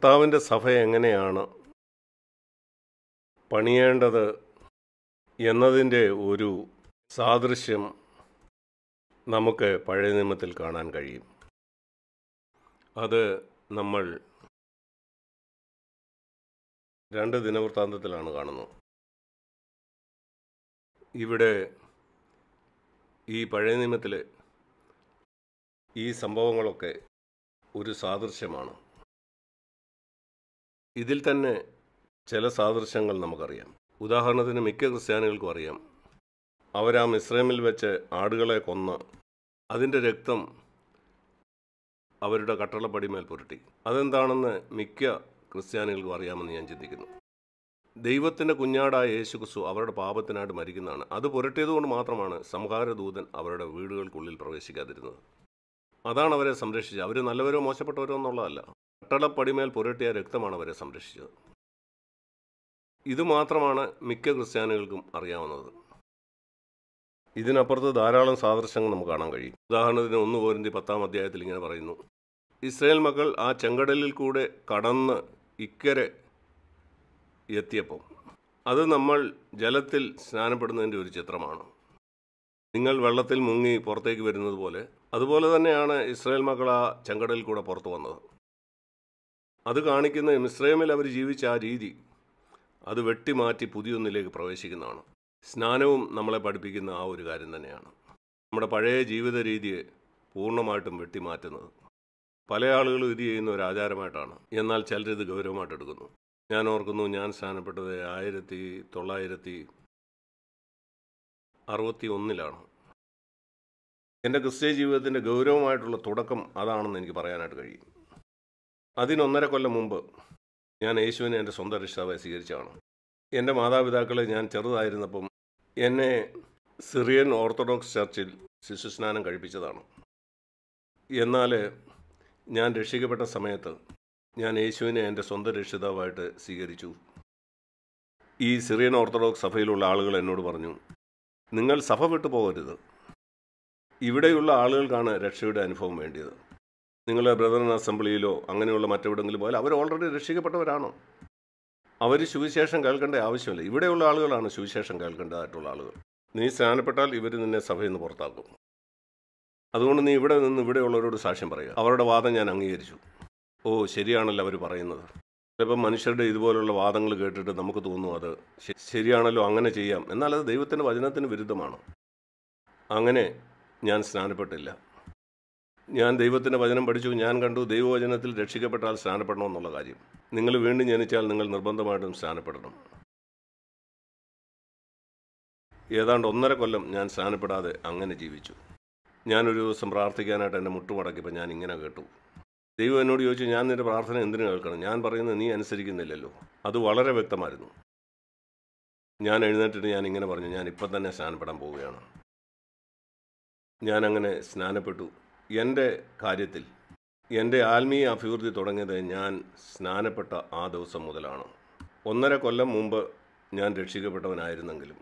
കർത്താവിൻ്റെ സഭ എങ്ങനെയാണ് പണിയേണ്ടത് എന്നതിൻ്റെ ഒരു സാദൃശ്യം നമുക്ക് പഴയ നിയമത്തിൽ കാണാൻ കഴിയും അത് നമ്മൾ രണ്ട് ദിനവൃത്താന്തത്തിലാണ് കാണുന്നത് ഇവിടെ ഈ പഴയ നിയമത്തിൽ ഈ സംഭവങ്ങളൊക്കെ ഒരു സാദൃശ്യമാണ് ഇതിൽ തന്നെ ചില സാദൃശ്യങ്ങൾ നമുക്കറിയാം ഉദാഹരണത്തിന് മിക്ക ക്രിസ്ത്യാനികൾക്കും അറിയാം അവരാ മിശ്രമിൽ വെച്ച് ആടുകളെ കൊന്ന് അതിൻ്റെ രക്തം അവരുടെ കട്ടളപ്പടിമേൽ പുരട്ടി അതെന്താണെന്ന് മിക്ക ക്രിസ്ത്യാനികൾക്കും അറിയാമെന്ന് ഞാൻ ചിന്തിക്കുന്നു ദൈവത്തിൻ്റെ കുഞ്ഞാടായ യേശു ക്രിസ്തു അവരുടെ പാപത്തിനായിട്ട് മരിക്കുന്നതാണ് അത് പുരട്ടിയതുകൊണ്ട് മാത്രമാണ് സംഹാരദൂതൻ അവരുടെ വീടുകൾക്കുള്ളിൽ പ്രവേശിക്കാതിരുന്നത് അതാണ് അവരെ സംരക്ഷിച്ചത് അവർ നല്ലവരോ മോശപ്പെട്ടവരോ എന്നുള്ളതല്ല കട്ടളപ്പടിമേൽ പുരട്ടിയ രക്തമാണ് അവരെ സംരക്ഷിച്ചത് ഇത് മാത്രമാണ് മിക്ക ക്രിസ്ത്യാനികൾക്കും അറിയാവുന്നത് ഇതിനപ്പുറത്ത് ധാരാളം സാദൃശ്യങ്ങൾ നമുക്ക് കാണാൻ കഴിയും ഉദാഹരണത്തിന് ഒന്ന് പോരിൻ്റെ പത്താം അധ്യായത്തിൽ ഇങ്ങനെ പറയുന്നു ഇസ്രായേൽ മക്കൾ ആ ചെങ്കടലിൽ കൂടെ കടന്ന് ഇക്കരെ എത്തിയപ്പോൾ അത് നമ്മൾ ജലത്തിൽ സ്നാനപ്പെടുന്നതിൻ്റെ ഒരു ചിത്രമാണ് നിങ്ങൾ വെള്ളത്തിൽ മുങ്ങി പുറത്തേക്ക് വരുന്നത് പോലെ അതുപോലെ തന്നെയാണ് ഇസ്രായേൽ മക്കൾ ആ ചെങ്കടലിൽ കൂടെ പുറത്തു വന്നത് അത് കാണിക്കുന്ന മിസ്രൈമിൽ അവർ ജീവിച്ച ആ രീതി അത് വെട്ടിമാറ്റി പുതിയൊന്നിലേക്ക് പ്രവേശിക്കുന്നതാണ് സ്നാനവും നമ്മളെ പഠിപ്പിക്കുന്ന ആ ഒരു കാര്യം തന്നെയാണ് നമ്മുടെ പഴയ ജീവിത രീതിയെ പൂർണ്ണമായിട്ടും വെട്ടിമാറ്റുന്നത് പല ആളുകളും ഇത് ചെയ്യുന്ന ഒരു ആചാരമായിട്ടാണ് എന്നാൽ ചിലരിത് ഗൗരവമായിട്ട് എടുക്കുന്നു ഞാൻ ഓർക്കുന്നു ഞാൻ സ്നാനപ്പെട്ടത് ആയിരത്തി തൊള്ളായിരത്തി അറുപത്തി ഒന്നിലാണ് എൻ്റെ ക്രിസ്ത്യ ജീവിതത്തിൻ്റെ ഗൗരവമായിട്ടുള്ള തുടക്കം അതാണെന്ന് എനിക്ക് പറയാനായിട്ട് കഴിയും അതിനൊന്നര കൊല്ലം മുമ്പ് ഞാൻ യേശുവിനെ എൻ്റെ സ്വന്തം രക്ഷിതാവായി സ്വീകരിച്ചതാണ് എൻ്റെ മാതാപിതാക്കളെ ഞാൻ ചെറുതായിരുന്നപ്പം എന്നെ സിറിയൻ ഓർത്തഡോക്സ് ചർച്ചിൽ ശിശുസ്നാനം കഴിപ്പിച്ചതാണ് എന്നാൽ ഞാൻ രക്ഷിക്കപ്പെട്ട സമയത്ത് ഞാൻ യേശുവിനെ എൻ്റെ സ്വന്തം രക്ഷിതാവായിട്ട് സ്വീകരിച്ചു ഈ സിറിയൻ ഓർത്തഡോക്സ് സഭയിലുള്ള ആളുകൾ എന്നോട് പറഞ്ഞു നിങ്ങൾ സഭ വിട്ടു പോകരുത് ഇവിടെയുള്ള ആളുകൾക്കാണ് രക്ഷയുടെ അനുഭവം വേണ്ടിയത് നിങ്ങൾ ബ്രദറൻ അസംബ്ലിയിലോ അങ്ങനെയുള്ള മറ്റെവിടെങ്കിലും പോയാൽ അവർ ഓൾറെഡി രക്ഷിക്കപ്പെട്ടവരാണോ അവർ സുവിശേഷം കേൾക്കേണ്ട ആവശ്യമില്ല ഇവിടെയുള്ള ആളുകളാണ് സുവിശേഷം കേൾക്കേണ്ടതായിട്ടുള്ള ആളുകൾ നീ സ്നാനപ്പെട്ടാൽ ഇവർ നിന്നെ സഭയിൽ നിന്ന് പുറത്താക്കും അതുകൊണ്ട് നീ ഇവിടെ നിന്ന് ഇവിടെയുള്ളവരോട് സാക്ഷ്യം പറയുക അവരുടെ വാദം ഞാൻ അംഗീകരിച്ചു ഓ ശരിയാണല്ലോ അവർ പറയുന്നത് ചിലപ്പം മനുഷ്യരുടെ ഇതുപോലുള്ള വാദങ്ങൾ കേട്ടിട്ട് നമുക്ക് തോന്നും അത് ശ- ശരിയാണല്ലോ അങ്ങനെ ചെയ്യാം എന്നാൽ അത് ദൈവത്തിൻ്റെ വചനത്തിന് വിരുദ്ധമാണ് അങ്ങനെ ഞാൻ സ്നാനപ്പെട്ടില്ല ഞാൻ ദൈവത്തിൻ്റെ വചനം പഠിച്ചു ഞാൻ കണ്ടു ദൈവവചനത്തിൽ രക്ഷിക്കപ്പെട്ടാൽ സ്നാനപ്പെടണമെന്നുള്ള കാര്യം നിങ്ങൾ വീണ്ടും ജനിച്ചാൽ നിങ്ങൾ നിർബന്ധമായിട്ടും സ്നാനപ്പെടണം ഏതാണ്ട് ഒന്നര കൊല്ലം ഞാൻ സ്നാനപ്പെടാതെ അങ്ങനെ ജീവിച്ചു ഞാനൊരു ദിവസം പ്രാർത്ഥിക്കാനായിട്ട് എൻ്റെ മുട്ടുമടക്കിയപ്പോൾ ഞാൻ ഇങ്ങനെ കേട്ടു ദൈവം എന്നോട് ചോദിച്ചു ഞാൻ നിന്റെ പ്രാർത്ഥന എന്തിനു കേൾക്കണം ഞാൻ പറയുന്നത് നീ അനുസരിക്കുന്നില്ലല്ലോ അത് വളരെ വ്യക്തമായിരുന്നു ഞാൻ എഴുന്നേറ്റിട്ട് ഞാൻ ഇങ്ങനെ പറഞ്ഞു ഞാൻ ഇപ്പം തന്നെ സ്നാനപ്പെടാൻ പോവുകയാണ് ഞാൻ അങ്ങനെ സ്നാനപ്പെട്ടു എൻ്റെ കാര്യത്തിൽ എൻ്റെ ആത്മീയ അഭിവൃദ്ധി തുടങ്ങിയത് ഞാൻ സ്നാനപ്പെട്ട ആ ദിവസം മുതലാണ് ഒന്നര കൊല്ലം മുമ്പ് ഞാൻ രക്ഷിക്കപ്പെട്ടവനായിരുന്നെങ്കിലും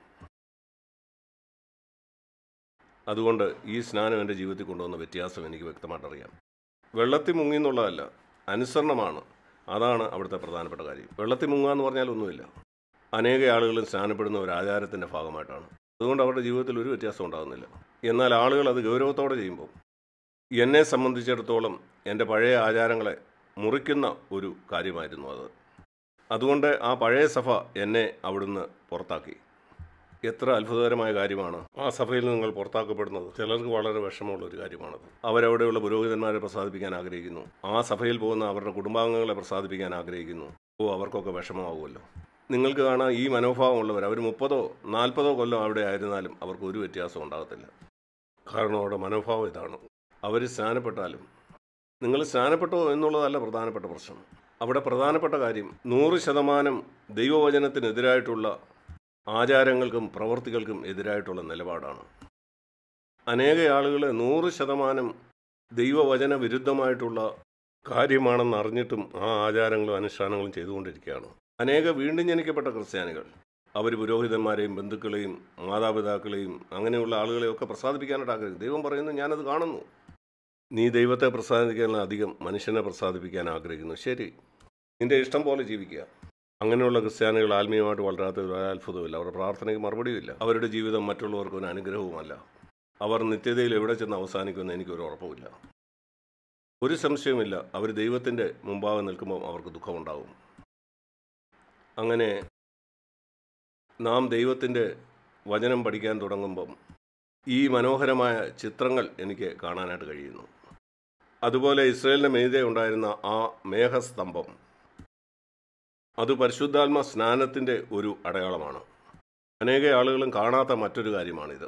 അതുകൊണ്ട് ഈ സ്നാനം എൻ്റെ ജീവിതത്തിൽ കൊണ്ടുവന്ന വ്യത്യാസം എനിക്ക് വ്യക്തമായിട്ടറിയാം വെള്ളത്തിൽ മുങ്ങി എന്നുള്ളതല്ല അനുസരണമാണ് അതാണ് അവിടുത്തെ പ്രധാനപ്പെട്ട കാര്യം വെള്ളത്തിൽ മുങ്ങുക എന്ന് പറഞ്ഞാൽ ഒന്നുമില്ല അനേക ആളുകളും സ്നാനപ്പെടുന്ന ഒരു ആചാരത്തിൻ്റെ ഭാഗമായിട്ടാണ് അതുകൊണ്ട് അവരുടെ ജീവിതത്തിൽ ഒരു വ്യത്യാസം ഉണ്ടാകുന്നില്ല എന്നാൽ ആളുകൾ അത് ഗൗരവത്തോടെ ചെയ്യുമ്പോൾ എന്നെ സംബന്ധിച്ചിടത്തോളം എൻ്റെ പഴയ ആചാരങ്ങളെ മുറിക്കുന്ന ഒരു കാര്യമായിരുന്നു അത് അതുകൊണ്ട് ആ പഴയ സഭ എന്നെ അവിടുന്ന് പുറത്താക്കി എത്ര അത്ഭുതകരമായ കാര്യമാണ് ആ സഭയിൽ നിന്ന് നിങ്ങൾ പുറത്താക്കപ്പെടുന്നത് ചിലർക്ക് വളരെ വിഷമമുള്ള ഒരു കാര്യമാണത് അവരവിടെയുള്ള പുരോഹിതന്മാരെ പ്രസാദിപ്പിക്കാൻ ആഗ്രഹിക്കുന്നു ആ സഭയിൽ പോകുന്ന അവരുടെ കുടുംബാംഗങ്ങളെ പ്രസാദിപ്പിക്കാൻ ആഗ്രഹിക്കുന്നു ഓ അവർക്കൊക്കെ വിഷമമാകുമല്ലോ നിങ്ങൾക്ക് കാണാം ഈ മനോഭാവമുള്ളവർ അവർ മുപ്പതോ നാൽപ്പതോ കൊല്ലം അവിടെ ആയിരുന്നാലും അവർക്ക് ഒരു വ്യത്യാസം ഉണ്ടാകത്തില്ല കാരണം അവരുടെ മനോഭാവം ഇതാണ് അവർ സ്നാനപ്പെട്ടാലും നിങ്ങൾ സ്നാനപ്പെട്ടോ എന്നുള്ളതല്ല പ്രധാനപ്പെട്ട പ്രശ്നം അവിടെ പ്രധാനപ്പെട്ട കാര്യം നൂറ് ശതമാനം ദൈവവചനത്തിനെതിരായിട്ടുള്ള ആചാരങ്ങൾക്കും പ്രവർത്തികൾക്കും എതിരായിട്ടുള്ള നിലപാടാണ് അനേക ആളുകൾ നൂറ് ശതമാനം ദൈവവചന വിരുദ്ധമായിട്ടുള്ള കാര്യമാണെന്ന് അറിഞ്ഞിട്ടും ആ ആചാരങ്ങളും അനുഷ്ഠാനങ്ങളും ചെയ്തുകൊണ്ടിരിക്കുകയാണ് അനേക വീണ്ടും ജനിക്കപ്പെട്ട ക്രിസ്ത്യാനികൾ അവർ പുരോഹിതന്മാരെയും ബന്ധുക്കളെയും മാതാപിതാക്കളെയും അങ്ങനെയുള്ള ആളുകളെയും ഒക്കെ പ്രസാദിപ്പിക്കാനായിട്ട് ആഗ്രഹിക്കും ദൈവം പറയുന്നു ഞാനത് കാണുന്നു നീ ദൈവത്തെ പ്രസാദിക്കാനുള്ള അധികം മനുഷ്യനെ പ്രസാദിപ്പിക്കാൻ ആഗ്രഹിക്കുന്നു ശരി നിന്റെ ഇഷ്ടം പോലെ ജീവിക്കുക അങ്ങനെയുള്ള ക്രിസ്ത്യാനികൾ ആത്മീയമായിട്ട് വളരാത്ത ഒരു അത്ഭുതമില്ല അവരുടെ പ്രാർത്ഥനയ്ക്ക് മറുപടിയുമില്ല അവരുടെ ജീവിതം മറ്റുള്ളവർക്ക് ഒരു അനുഗ്രഹവുമല്ല അവർ നിത്യതയിൽ എവിടെ ചെന്ന് അവസാനിക്കുമെന്ന് എനിക്കൊരു ഉറപ്പുമില്ല ഒരു സംശയവുമില്ല അവർ ദൈവത്തിൻ്റെ മുമ്പാകെ നിൽക്കുമ്പോൾ അവർക്ക് ദുഃഖമുണ്ടാകും അങ്ങനെ നാം ദൈവത്തിൻ്റെ വചനം പഠിക്കാൻ തുടങ്ങുമ്പം ഈ മനോഹരമായ ചിത്രങ്ങൾ എനിക്ക് കാണാനായിട്ട് കഴിയുന്നു അതുപോലെ ഇസ്രയേലിൻ്റെ മീതെ ഉണ്ടായിരുന്ന ആ മേഘസ്തംഭം അത് പരിശുദ്ധാത്മ സ്നാനത്തിൻ്റെ ഒരു അടയാളമാണ് അനേക ആളുകളും കാണാത്ത മറ്റൊരു കാര്യമാണിത്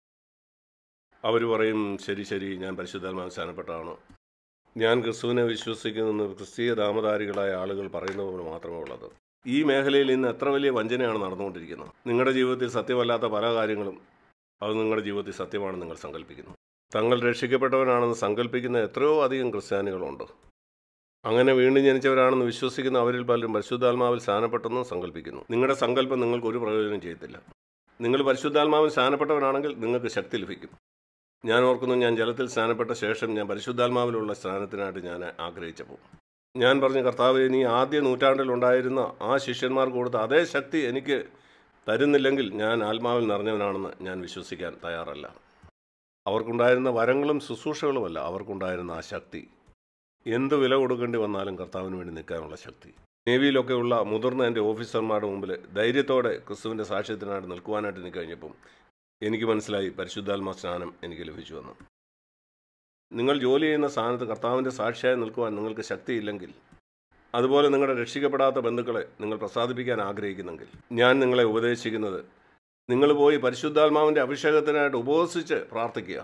അവർ പറയും ശരി ശരി ഞാൻ പരിശുദ്ധാത്മാവ് സ്നാനപ്പെട്ടാണ് ഞാൻ ക്രിസ്തുവിനെ വിശ്വസിക്കുന്നു ക്രിസ്തീയ ദാമധാരികളായ ആളുകൾ പറയുന്നത് പോലെ മാത്രമേ ഉള്ളത് ഈ മേഖലയിൽ ഇന്ന് എത്ര വലിയ വഞ്ചനയാണ് നടന്നുകൊണ്ടിരിക്കുന്നത് നിങ്ങളുടെ ജീവിതത്തിൽ സത്യമല്ലാത്ത പല കാര്യങ്ങളും അത് നിങ്ങളുടെ ജീവിതത്തിൽ സത്യമാണെന്ന് നിങ്ങൾ സങ്കല്പിക്കുന്നു തങ്ങൾ രക്ഷിക്കപ്പെട്ടവനാണെന്ന് സങ്കല്പിക്കുന്ന എത്രയോ അധികം ക്രിസ്ത്യാനികളുണ്ട് അങ്ങനെ വീണ്ടും ജനിച്ചവരാണെന്ന് വിശ്വസിക്കുന്ന അവരിൽ പലരും പരിശുദ്ധാത്മാവിൽ സ്ഥാനപ്പെട്ടെന്നും സങ്കല്പിക്കുന്നു നിങ്ങളുടെ സങ്കല്പം നിങ്ങൾക്ക് ഒരു പ്രയോജനം ചെയ്യത്തില്ല നിങ്ങൾ പരിശുദ്ധാത്മാവിൽ സ്ഥാനപ്പെട്ടവരാണെങ്കിൽ നിങ്ങൾക്ക് ശക്തി ലഭിക്കും ഞാൻ ഓർക്കുന്നു ഞാൻ ജലത്തിൽ സ്നാനപ്പെട്ട ശേഷം ഞാൻ പരിശുദ്ധാത്മാവിലുള്ള സ്നാനത്തിനായിട്ട് ഞാൻ ആഗ്രഹിച്ചപ്പോൾ ഞാൻ പറഞ്ഞു കർത്താവ് നീ ആദ്യ നൂറ്റാണ്ടിൽ ഉണ്ടായിരുന്ന ആ ശിഷ്യന്മാർക്ക് കൊടുത്ത അതേ ശക്തി എനിക്ക് തരുന്നില്ലെങ്കിൽ ഞാൻ ആത്മാവിൽ നിറഞ്ഞവനാണെന്ന് ഞാൻ വിശ്വസിക്കാൻ തയ്യാറല്ല അവർക്കുണ്ടായിരുന്ന വരങ്ങളും ശുശ്രൂഷകളുമല്ല അവർക്കുണ്ടായിരുന്ന ആ ശക്തി എന്ത് വില കൊടുക്കേണ്ടി വന്നാലും കർത്താവിന് വേണ്ടി നിൽക്കാനുള്ള ശക്തി നേവിയിലൊക്കെയുള്ള മുതിർന്ന എൻ്റെ ഓഫീസർമാരുടെ മുമ്പിൽ ധൈര്യത്തോടെ ക്രിസ്തുവിൻ്റെ സാക്ഷ്യത്തിനായിട്ട് നിൽക്കുവാനായിട്ട് എനിക്ക് കഴിഞ്ഞപ്പം എനിക്ക് മനസ്സിലായി പരിശുദ്ധാത്മ സ്നാനം എനിക്ക് ലഭിച്ചുവെന്ന് നിങ്ങൾ ജോലി ചെയ്യുന്ന സ്ഥാനത്ത് കർത്താവിൻ്റെ സാക്ഷിയായി നിൽക്കുവാൻ നിങ്ങൾക്ക് ശക്തിയില്ലെങ്കിൽ അതുപോലെ നിങ്ങളുടെ രക്ഷിക്കപ്പെടാത്ത ബന്ധുക്കളെ നിങ്ങൾ പ്രസാദിപ്പിക്കാൻ ആഗ്രഹിക്കുന്നെങ്കിൽ ഞാൻ നിങ്ങളെ ഉപദേശിക്കുന്നത് നിങ്ങൾ പോയി പരിശുദ്ധാത്മാവിൻ്റെ അഭിഷേകത്തിനായിട്ട് ഉപവസിച്ച് പ്രാർത്ഥിക്കുക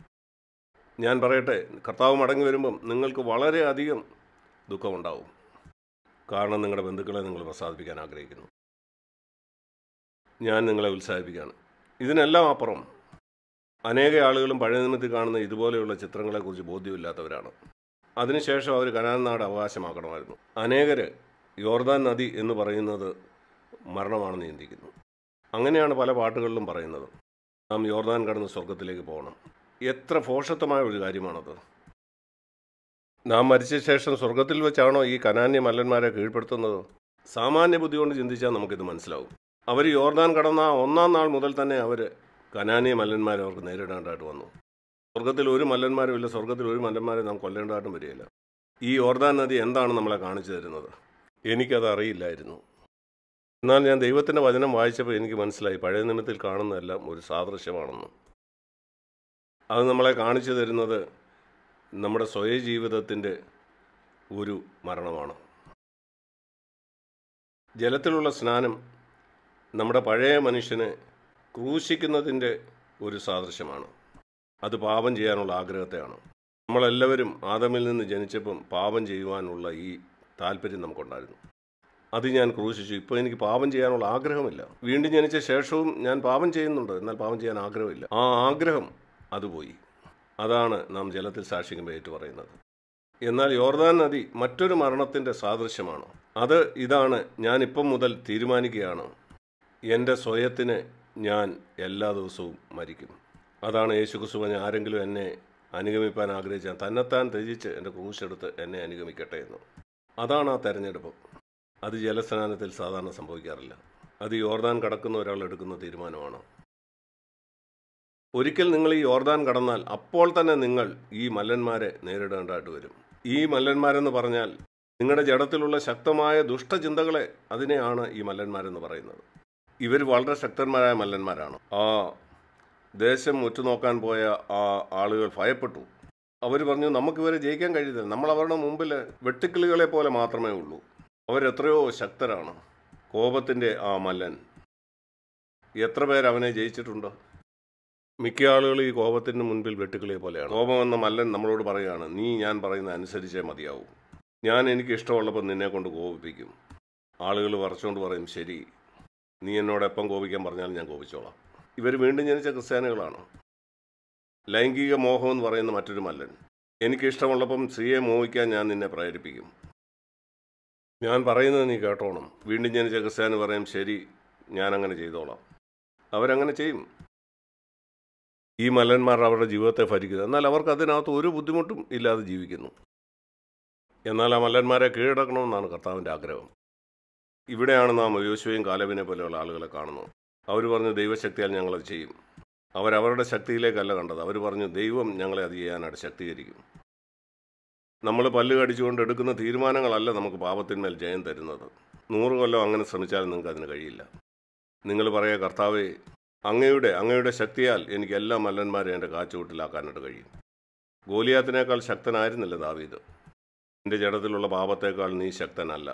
ഞാൻ പറയട്ടെ കർത്താവ് മടങ്ങി വരുമ്പം നിങ്ങൾക്ക് വളരെയധികം ദുഃഖമുണ്ടാവും കാരണം നിങ്ങളുടെ ബന്ധുക്കളെ നിങ്ങൾ പ്രസാദിപ്പിക്കാൻ ആഗ്രഹിക്കുന്നു ഞാൻ നിങ്ങളെ ഉത്സാഹിപ്പിക്കുകയാണ് ഇതിനെല്ലാം അപ്പുറം അനേക ആളുകളും പഴയ നിമിത്തിൽ കാണുന്ന ഇതുപോലെയുള്ള ചിത്രങ്ങളെക്കുറിച്ച് ബോധ്യമില്ലാത്തവരാണ് അതിനുശേഷം അവർ കനാൻ നാട് അവകാശമാക്കണമായിരുന്നു അനേകർ യോർദാൻ നദി എന്ന് പറയുന്നത് മരണമാണെന്ന് ചിന്തിക്കുന്നു അങ്ങനെയാണ് പല പാട്ടുകളിലും പറയുന്നത് നാം യോർദാൻ കടന്ന് സ്വർഗത്തിലേക്ക് പോകണം എത്ര ഫോഷത്വമായ ഒരു കാര്യമാണത് നാം മരിച്ച ശേഷം സ്വർഗത്തിൽ വെച്ചാണോ ഈ കനാന്യ മല്ലന്മാരെ കീഴ്പ്പെടുത്തുന്നത് സാമാന്യ ബുദ്ധി കൊണ്ട് ചിന്തിച്ചാൽ നമുക്കിത് മനസ്സിലാവും അവർ യോർദാൻ കടന്ന ആ ഒന്നാം നാൾ മുതൽ തന്നെ അവർ കനാനിയ മല്ലന്മാരെ അവർക്ക് നേരിടേണ്ടതായിട്ട് വന്നു സ്വർഗത്തിൽ ഒരു മല്ലന്മാരും ഇല്ല സ്വർഗത്തിൽ ഒരു മല്ലന്മാരെ നാം കൊല്ലേണ്ടതായിട്ടും വരികയില്ല ഈ യോർദാൻ നദി എന്താണ് നമ്മളെ കാണിച്ചു തരുന്നത് എനിക്കത് അറിയില്ലായിരുന്നു എന്നാൽ ഞാൻ ദൈവത്തിൻ്റെ വചനം വായിച്ചപ്പോൾ എനിക്ക് മനസ്സിലായി പഴയ നിമിത്തിൽ കാണുന്നതെല്ലാം ഒരു സാദൃശ്യമാണെന്ന് അത് നമ്മളെ കാണിച്ചു തരുന്നത് നമ്മുടെ സ്വയ ജീവിതത്തിൻ്റെ ഒരു മരണമാണ് ജലത്തിലുള്ള സ്നാനം നമ്മുടെ പഴയ മനുഷ്യനെ ക്രൂശിക്കുന്നതിൻ്റെ ഒരു സാദൃശ്യമാണ് അത് പാപം ചെയ്യാനുള്ള ആഗ്രഹത്തെയാണ് നമ്മളെല്ലാവരും ആദമിൽ നിന്ന് ജനിച്ചപ്പം പാപം ചെയ്യുവാനുള്ള ഈ താല്പര്യം നമുക്കുണ്ടായിരുന്നു അത് ഞാൻ ക്രൂശിച്ചു ഇപ്പോൾ എനിക്ക് പാപം ചെയ്യാനുള്ള ആഗ്രഹമില്ല വീണ്ടും ജനിച്ച ശേഷവും ഞാൻ പാപം ചെയ്യുന്നുണ്ട് എന്നാൽ പാപം ചെയ്യാൻ ആഗ്രഹമില്ല ആ ആഗ്രഹം അത് പോയി അതാണ് നാം ജലത്തിൽ സാക്ഷിക്കുമ്പോൾ ഏറ്റു പറയുന്നത് എന്നാൽ യോർദാൻ നദി മറ്റൊരു മരണത്തിൻ്റെ സാദൃശ്യമാണ് അത് ഇതാണ് ഞാൻ ഇപ്പം മുതൽ തീരുമാനിക്കുകയാണ് എൻ്റെ സ്വയത്തിന് ഞാൻ എല്ലാ ദിവസവും മരിക്കും അതാണ് യേശു ക്രിസ്തു പറഞ്ഞ ആരെങ്കിലും എന്നെ അനുഗമിപ്പാൻ ആഗ്രഹിച്ചാൽ തന്നെത്താൻ ത്യജിച്ച് എൻ്റെ ക്രൂശെടുത്ത് എന്നെ അനുഗമിക്കട്ടെ എന്ന് അതാണ് ആ തെരഞ്ഞെടുപ്പ് അത് ജലസ്നാനത്തിൽ സാധാരണ സംഭവിക്കാറില്ല അത് യോർദാൻ കടക്കുന്ന ഒരാൾ എടുക്കുന്ന തീരുമാനമാണ് ഒരിക്കൽ നിങ്ങൾ ഈ യോർദാൻ കടന്നാൽ അപ്പോൾ തന്നെ നിങ്ങൾ ഈ മല്ലന്മാരെ നേരിടേണ്ടതായിട്ട് വരും ഈ മല്ലന്മാരെന്ന് പറഞ്ഞാൽ നിങ്ങളുടെ ജഡത്തിലുള്ള ശക്തമായ ദുഷ്ടചിന്തകളെ അതിനെയാണ് ഈ മല്ലന്മാരെന്ന് പറയുന്നത് ഇവർ വളരെ ശക്തന്മാരായ മല്ലന്മാരാണ് ആ ദേശം ഉറ്റുനോക്കാൻ പോയ ആ ആളുകൾ ഭയപ്പെട്ടു അവർ പറഞ്ഞു നമുക്കിവരെ ജയിക്കാൻ കഴിയത്തില്ല നമ്മൾ അവരുടെ മുമ്പിൽ വെട്ടുക്കിളികളെ പോലെ മാത്രമേ ഉള്ളൂ അവരെത്രയോ ശക്തരാണ് കോപത്തിൻ്റെ ആ മല്ലൻ എത്ര പേർ അവനെ ജയിച്ചിട്ടുണ്ട് മിക്ക ആളുകളും ഈ കോപത്തിന് മുൻപിൽ വെട്ടുക്കിളിയെ പോലെയാണ് കോപം എന്ന മല്ലൻ നമ്മളോട് പറയുകയാണ് നീ ഞാൻ പറയുന്ന അനുസരിച്ചേ മതിയാവൂ ഞാൻ എനിക്ക് ഇഷ്ടമുള്ളപ്പോൾ നിന്നെ കൊണ്ട് കോപിപ്പിക്കും ആളുകൾ വറച്ചുകൊണ്ട് പറയും ശരി നീ എന്നോട് എപ്പം കോപിക്കാൻ പറഞ്ഞാലും ഞാൻ കോപിച്ചോളാം ഇവർ വീണ്ടും ജനിച്ച ക്രിസ്ത്യാനികളാണ് ലൈംഗിക മോഹം എന്ന് പറയുന്ന മറ്റൊരു മല്ലൻ എനിക്ക് ഇഷ്ടമുള്ളപ്പം സ്ത്രീയെ മോഹിക്കാൻ ഞാൻ നിന്നെ പ്രേരിപ്പിക്കും ഞാൻ പറയുന്നത് നീ കേട്ടോണം വീണ്ടും ജനിച്ച ക്രിസ്ത്യാനി പറയും ശരി ഞാൻ അങ്ങനെ ചെയ്തോളാം അവരങ്ങനെ ചെയ്യും ഈ മല്ലന്മാർ അവരുടെ ജീവിതത്തെ ഭരിക്കുന്നത് എന്നാൽ അവർക്ക് അതിനകത്ത് ഒരു ബുദ്ധിമുട്ടും ഇല്ലാതെ ജീവിക്കുന്നു എന്നാൽ ആ മല്ലന്മാരെ കീഴടക്കണമെന്നാണ് കർത്താവിൻ്റെ ആഗ്രഹം ഇവിടെയാണ് നാം യോശുവയും കാലവിനെ പോലെയുള്ള ആളുകളെ കാണുന്നത് അവർ പറഞ്ഞു ദൈവശക്തിയാൽ ഞങ്ങളത് ചെയ്യും അവരവരുടെ ശക്തിയിലേക്കല്ല കണ്ടത് അവർ പറഞ്ഞു ദൈവം ഞങ്ങളെ അത് ചെയ്യാനായിട്ട് ശക്തീകരിക്കും നമ്മൾ പല്ല് കടിച്ചുകൊണ്ട് എടുക്കുന്ന തീരുമാനങ്ങളല്ല നമുക്ക് പാപത്തിന്മേൽ ജയം തരുന്നത് നൂറ് കൊല്ലം അങ്ങനെ ശ്രമിച്ചാൽ നിങ്ങൾക്ക് അതിന് കഴിയില്ല നിങ്ങൾ പറയുക കർത്താവേ അങ്ങയുടെ അങ്ങയുടെ ശക്തിയാൽ എനിക്ക് എല്ലാ മല്ലന്മാരെയും എൻ്റെ കാച്ചുകൂട്ടിലാക്കാനായിട്ട് കഴിയും ഗോലിയാത്തിനേക്കാൾ ശക്തനായിരുന്നില്ല ദാവീദ് എൻ്റെ ജഡത്തിലുള്ള പാപത്തേക്കാൾ നീ ശക്തനല്ല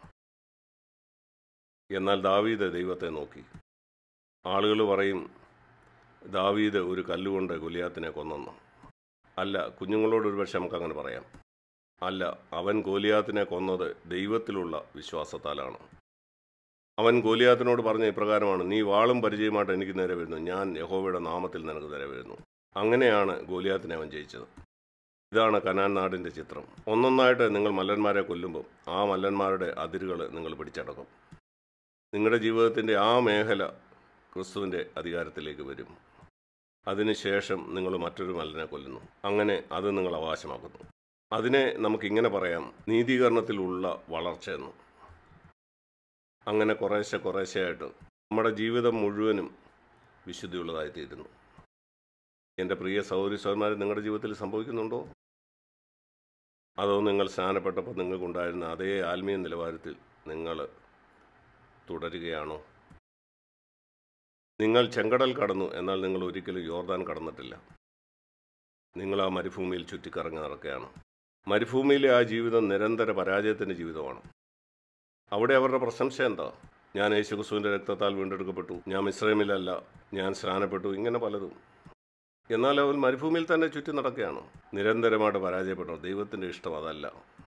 എന്നാൽ ദാവീദ് ദൈവത്തെ നോക്കി ആളുകൾ പറയും ദാവീദ് ഒരു കല്ലുകൊണ്ട് ഗോലിയാത്തിനെ കൊന്നെന്ന് അല്ല കുഞ്ഞുങ്ങളോട് ഒരു പക്ഷെ നമുക്ക് അങ്ങനെ പറയാം അല്ല അവൻ ഗോലിയാത്തിനെ കൊന്നത് ദൈവത്തിലുള്ള വിശ്വാസത്താലാണ് അവൻ ഗോലിയാത്തിനോട് പറഞ്ഞ ഇപ്രകാരമാണ് നീ വാളും പരിചയമായിട്ട് എനിക്ക് നേരെ വരുന്നു ഞാൻ യഹോവയുടെ നാമത്തിൽ നിനക്ക് നേരെ വരുന്നു അങ്ങനെയാണ് ഗോലിയാത്തിനെ അവൻ ജയിച്ചത് ഇതാണ് കനാൻ നാടിൻ്റെ ചിത്രം ഒന്നൊന്നായിട്ട് നിങ്ങൾ മല്ലന്മാരെ കൊല്ലുമ്പോൾ ആ മല്ലന്മാരുടെ അതിരുകൾ നിങ്ങൾ പിടിച്ചടക്കും നിങ്ങളുടെ ജീവിതത്തിൻ്റെ ആ മേഖല ക്രിസ്തുവിൻ്റെ അധികാരത്തിലേക്ക് വരും അതിനുശേഷം നിങ്ങൾ മറ്റൊരു മല്ലനെ കൊല്ലുന്നു അങ്ങനെ അത് നിങ്ങൾ അവകാശമാക്കുന്നു അതിനെ നമുക്കിങ്ങനെ പറയാം നീതീകരണത്തിലുള്ള വളർച്ചയെന്ന് അങ്ങനെ കുറേശ്ശെ കുറേശ്ശെയായിട്ട് നമ്മുടെ ജീവിതം മുഴുവനും വിശുദ്ധിയുള്ളതായിത്തീരുന്നു എൻ്റെ പ്രിയ സൗരി സഹോദരന്മാർ നിങ്ങളുടെ ജീവിതത്തിൽ സംഭവിക്കുന്നുണ്ടോ അതോ നിങ്ങൾ സ്നാനപ്പെട്ടപ്പോൾ നിങ്ങൾക്കുണ്ടായിരുന്ന അതേ ആത്മീയ നിലവാരത്തിൽ നിങ്ങൾ തുടരുകയാണോ നിങ്ങൾ ചെങ്കടൽ കടന്നു എന്നാൽ നിങ്ങൾ ഒരിക്കലും യോർദാൻ കടന്നിട്ടില്ല നിങ്ങൾ ആ മരുഭൂമിയിൽ ചുറ്റിക്കറങ്ങി നടക്കുകയാണ് മരുഭൂമിയിലെ ആ ജീവിതം നിരന്തര പരാജയത്തിൻ്റെ ജീവിതമാണ് അവിടെ അവരുടെ പ്രശംസ എന്താ ഞാൻ യേശുക്രിസ്തുവിൻ്റെ രക്തത്താൽ വീണ്ടെടുക്കപ്പെട്ടു ഞാൻ മിശ്രമിലല്ല ഞാൻ സ്നാനപ്പെട്ടു ഇങ്ങനെ പലതും എന്നാൽ അവൻ മരുഭൂമിയിൽ തന്നെ ചുറ്റി നടക്കുകയാണ് നിരന്തരമായിട്ട് പരാജയപ്പെട്ടു ദൈവത്തിൻ്റെ ഇഷ്ടം അതല്ല